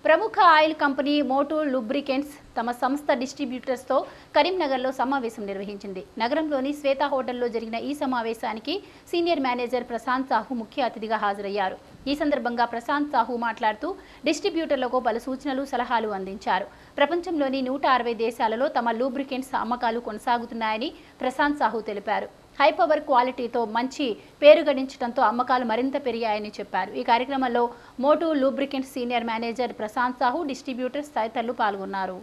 ప్రముఖ oil company Motu lubricants తమ సంస్థ డిస్ట్రిబ్యూటర్స్తో కరీంనగర్లో సమావేశం నిర్వహించింది నగరంలోని శ్వేత హోటల్లో జరిగిన ఈ సమావేశానికి సీనియర్ మేనేజర్ ప్రశాంత్ సాహు ముఖ్య అతిథిగా హాజరయ్యారు ఈ సందర్భంగా ప్రశాంత్ సాహు మాట్లాడుతూ డిస్ట్రిబ్యూటర్లకు పలు సూచనలు సలహాలు అందించారు ప్రపంచంలోని నూట అరవై దేశాలలో తమ లూబ్రికెంట్స్ అమ్మకాలు కొనసాగుతున్నాయని ప్రశాంత్ సాహు తెలిపారు హై పవర్ క్వాలిటీతో మంచి పేరు గడించడంతో అమ్మకాలు మరింత పెరిగాయని చెప్పారు ఈ కార్యక్రమంలో Motul lubricant senior manager Prashant Sahu distributors తదితరులు పాల్గొన్నారు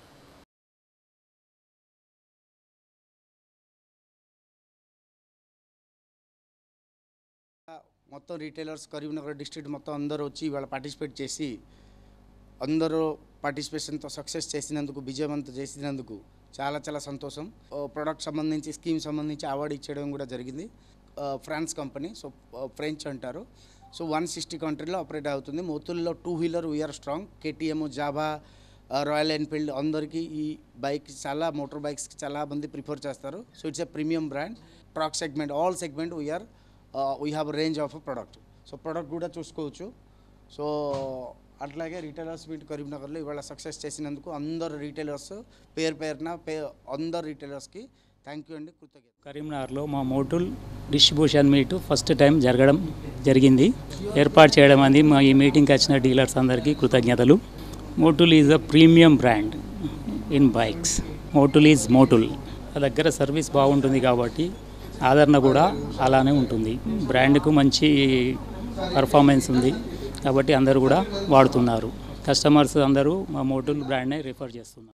మొత్తం రీటైలర్స్ కరీంనగర్ డిస్ట్రిక్ట్ మొత్తం అందరూ వచ్చి ఇవాళ పార్టిసిపేట్ చేసి అందరూ పార్టిసిపేషన్తో సక్సెస్ చేసినందుకు విజయవంతం చేసినందుకు చాలా చాలా సంతోషం ప్రొడక్ట్ సంబంధించి స్కీమ్ సంబంధించి అవార్డు ఇచ్చడం కూడా జరిగింది ఆ, France company so uh, French అంటారు సో వన్ సిక్స్టీ కంట్రీలో ఆపరేట్ అవుతుంది మొత్తుల్లో two wheeler we're strong KTM Jawa uh, royal Enfield అందరికీ ఈ బైక్ చాలా మోటార్ బైక్స్కి చాలా మంది ప్రిఫర్ చేస్తారు so it's a premium brand track segment all segment we're we have range of product so product కూడా చూసుకోవచ్చు సో అట్లాగే రీటైలర్స్ మీట్ కరీంనగర్లో ఇవాళ సక్సెస్ చేసినందుకు అందరు రీటైలర్స్ పేరు పేరున పే అందరు రీటైలర్స్కి థ్యాంక్ యూ అండి కృతజ్ఞత కరీంనగర్లో మా Motul distribution meet first time జరగడం జరిగింది ఏర్పాటు చేయడం అనేది మా ఈ మీటింగ్కి వచ్చిన డీలర్స్ అందరికీ కృతజ్ఞతలు Motul is a premium brand in bikes Motul is Motul uh దగ్గర సర్వీస్ బాగుంటుంది కాబట్టి ఆదరణ కూడా అలానే ఉంటుంది బ్రాండ్కు మంచి పర్ఫార్మెన్స్ ఉంది కాబట్టి అందరూ కూడా వాడుతున్నారు కస్టమర్స్ అందరూ మా మోటుల్ బ్రాండ్నే రిఫర్ చేస్తున్నారు